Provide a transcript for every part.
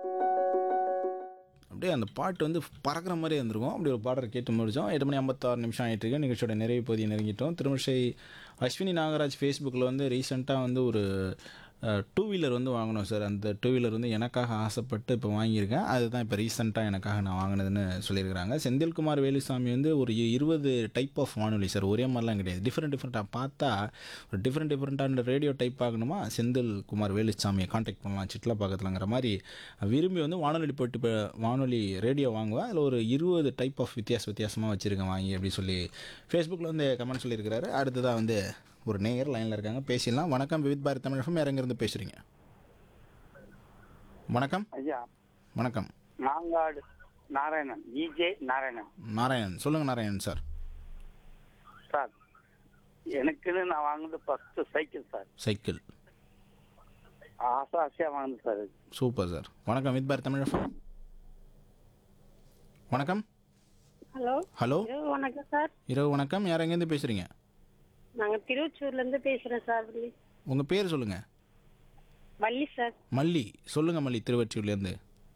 அப்படியே அந்த பாட்டு வந்து பறக்கிற மாதிரி இருந்திருக்கும் அப்படி ஒரு பாடலை கேட்டு முடித்தோம் எட்டு மணி ஐம்பத்தாறு நிமிஷம் ஆகிட்டு இருக்கு நிகழ்ச்சியோட நிறைவு பகுதியை நெருங்கிட்டோம் திருமிஷை அஸ்வினி நாகராஜ் ஃபேஸ்புக்கில் வந்து ரீசெண்டாக வந்து ஒரு டூ வீலர் வந்து வாங்கினோம் சார் அந்த டூ வீலர் வந்து எனக்காக ஆசைப்பட்டு இப்போ வாங்கியிருக்கேன் அதுதான் இப்போ ரீசெண்டாக எனக்காக நான் வாங்கினதுன்னு சொல்லியிருக்கிறாங்க செந்தில்குமார் வேலுசாமி வந்து ஒரு இ- இருபது டைப் ஆஃப் வானொலி சார் ஒரே மாதிரிலாம் கிடையாது டிஃப்ரெண்ட் டிஃப்ரெண்ட்டாக பார்த்தா ஒரு டிஃப்ரெண்ட் டிஃப்ரெண்ட்டான ரேடியோ டைப் ஆகணுமா செந்தில் குமார் வேலுசாமியை காண்டாக்ட் பண்ணலாம் சிட்லா பக்கத்துலங்கிற மாதிரி விரும்பி வந்து வானொலி போட்டு இப்போ வானொலி ரேடியோ வாங்குவேன் அதில் ஒரு இருபது டைப் ஆஃப் வித்தியாச வித்தியாசமாக வச்சுருக்கேன் வாங்கி அப்படி சொல்லி ஃபேஸ்புக்கில் வந்து கமெண்ட் சொல்லியிருக்கிறாரு அடுத்ததாக வந்து ஒரு நேயர் லைனில் இருக்காங்க பேசிடலாம் வணக்கம் விவித் பாரத் தமிழ் FM இறங்கிருந்து பேசுகிறீங்க வணக்கம் ஐயா வணக்கம் நாங்காடு நாராயணன் இஜே நாராயணன் நாராயணன் சொல்லுங்கள் நாராயணன் சார் சார் எனக்குன்னு நான் வாங்கினது ஃபர்ஸ்ட் சைக்கிள் சார் சைக்கிள் ஆசை ஆசையா வாங்கினது சார் இது. சூப்பர் சார் வணக்கம் வித் பாரத் தமிழ் FM வணக்கம் ஹலோ ஹலோ இரவு வணக்கம் சார் இரவு வணக்கம் யார் எங்கேருந்து பேசுகிறீங்க நாங்க திருவச்சூர்ல இருந்து பேசுறேன் சார் வள்ளி உங்கள் பேர் சொல்லுங்கள் வள்ளி சார் மல்லி சொல்லுங்கள் மல்லி திருவற்றியூர்லேருந்து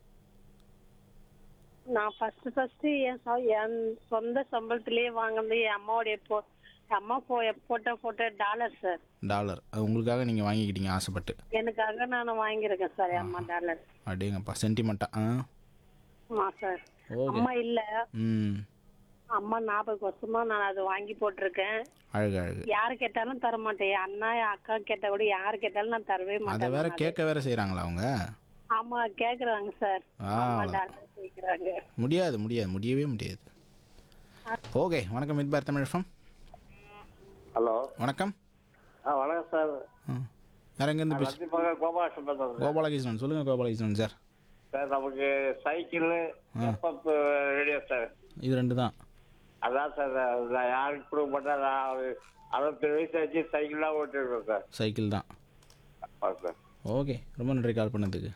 நான் ஃபர்ஸ்ட் ஃபர்ஸ்ட் என் ச- என் சொந்த சம்பளத்திலேயே வாங்கினது என் அம்மாவுடைய போ என் அம்மா போ போட்ட போட்ட டாலர் சார் டாலர் அது உங்களுக்காக நீங்கள் வாங்கிக்கிட்டீங்க ஆசைப்பட்டு எனக்காக நான் வாங்கியிருக்கேன் சார் என் அம்மா டாலர் அப்படியேங்கப்பா சென்டிமெண்ட்டா ஆ ஆமா சார் ஓகே அம்மா இல்ல ம் அம்மா ஞாபகம் வருஷமா நான் அதை வாங்கி போட்டிருக்கேன் அழகு அழகு யாரு கேட்டாலும் தர மாட்டேன் என் அண்ணா என் அக்கா கேட்டா கூட யாரு கேட்டாலும் நான் தரவே அதை மாட்டேன் வேற கேட்க வேற செய்கிறாங்களா அவங்க ஆமா கேக்குறாங்க சார் ஆ அம்மா டாலர் கேக்குறாங்க முடியாது முடியாது முடியவே முடியாது ஓகே வணக்கம் with Bharat Tamil FM hello வணக்கம் ஆ வணக்கம் சார் ஆ யார் எங்கேருந்து பேசு கண்டிப்பாக கோபாலகிருஷ்ணன் பேசுறேன் கோபாலகிருஷ்ணன் சொல்லுங்கள் கோபாலகிருஷ்ணன் சார் சார் நமக்கு சைக்கிள் எஃப்எஃப் ரேடியோ சார் இது ரெண்டு தான் அதான் சார் நான் யாருக்கு கொடுக்க மாட்டேன் நான் ஒரு அறுபத்தேழு வயசு ஆச்சு சைக்கிள் தான் ஓட்டிருக்கேன் சார் சைக்கிள் தான் ஆ சார் ஓகே ரொம்ப நன்றி கால் பண்ணதுக்கு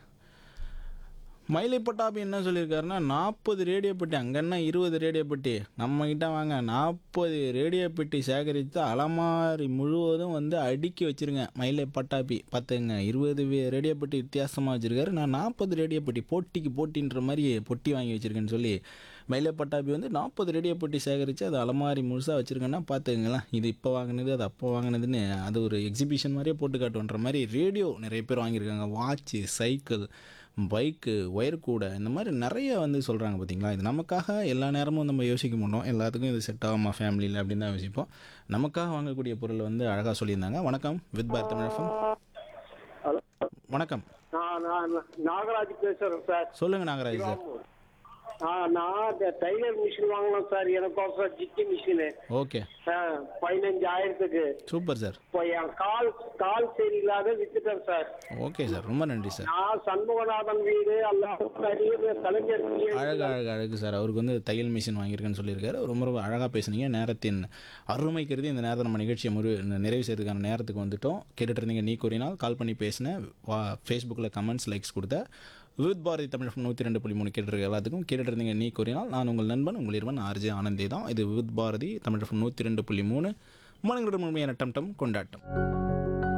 மயிலை பட்டாபி என்ன சொல்லியிருக்காருன்னா நாற்பது ரேடியோ பெட்டி அங்கே என்ன இருபது ரேடியோ பெட்டி நம்மக்கிட்ட வாங்க நாற்பது ரேடியோ பெட்டி சேகரித்து அலமாரி முழுவதும் வந்து அடுக்கி வச்சிருங்க மயிலை பட்டாபி பார்த்துங்க இருபது ரேடியோ பெட்டி வித்தியாசமாக வச்சுருக்காரு நான் நாற்பது ரேடியோ பெட்டி போட்டிக்கு போட்டின்ற மாதிரி பொட்டி வாங்கி வச்சுருக்கேன்னு சொல்லி மயிலை பட்டாபி வந்து நாற்பது ரேடியோ பெட்டி சேகரித்து அது அலமாரி முழுசாக வச்சுருக்கேன்னா பார்த்துக்கங்களேன் இது இப்போ வாங்கினது அது அப்போ வாங்கினதுன்னு அது ஒரு எக்ஸிபிஷன் மாதிரியே போட்டு காட்டுன்ற மாதிரி ரேடியோ நிறைய பேர் வாங்கியிருக்காங்க வாட்ச்சு சைக்கிள் பைக்கு ஒயர் கூட இந்த மாதிரி நிறைய வந்து சொல்கிறாங்க பார்த்தீங்களா இது நமக்காக எல்லா நேரமும் நம்ம யோசிக்க மாட்டோம் எல்லாத்துக்கும் இது செட் ஆகுமா ஃபேமிலியில் அப்படின்னு தான் யோசிப்போம் நமக்காக வாங்கக்கூடிய பொருள் வந்து அழகாக சொல்லியிருந்தாங்க வணக்கம் வித் பார் தமிழகம் ஹலோ வணக்கம் நான் நான் நாகராஜ் பேசுறேன் சார் சொல்லுங்கள் நாகராஜ் சார் ஆ, நான் இந்த டைலர் மிஷின் வாங்கணும் சார் எனக்கோசரம் ஜிக்கி மிஷினு ஓகே பதினஞ்சாயிரத்துக்கு சூப்பர் சார் இப்போ என் கால் கால் சரியில்லாத வித்துட்டேன் சார் ஓகே சார் ரொம்ப நன்றி சார் நான் சண்முகநாதன் வீடு எல்லாம் நிறைய கலைஞர் அழகு அழகு அழகு சார் அவருக்கு வந்து தையல் மிஷின் வாங்கியிருக்கேன்னு சொல்லியிருக்காரு ரொம்ப ரொம்ப அழகாக பேசுனீங்க நேரத்தின் அருமை கருதி இந்த நேரத்தை நம்ம நிகழ்ச்சியை முறு நிறைவு செய்யறதுக்கான நேரத்துக்கு வந்துட்டோம் கேட்டுட்டு இருந்தீங்க நீ கூறினால் கால் பண்ணி பேசினேன் வா ஃபேஸ்புக்கில் கமெண்ட்ஸ் லைக்ஸ் கொடுத்த வித் பாரதி தமிழ் நூற்றி ரெண்டு புள்ளி மூணு கேட்டுருக்க எல்லாத்துக்கும் கேட்டுட்டு இருந்தீங்க நீ கூறினால் நான் உங்கள் நண்பன் உங்கள் இருவன் ஆர்ஜே ஆனந்தே தான் இது வித் பாரதி தமிழ் நூற்றி ரெண்டு புள்ளி மூணு மனங்களிடம் உண்மையான டம் டம் கொண்டாட்டம்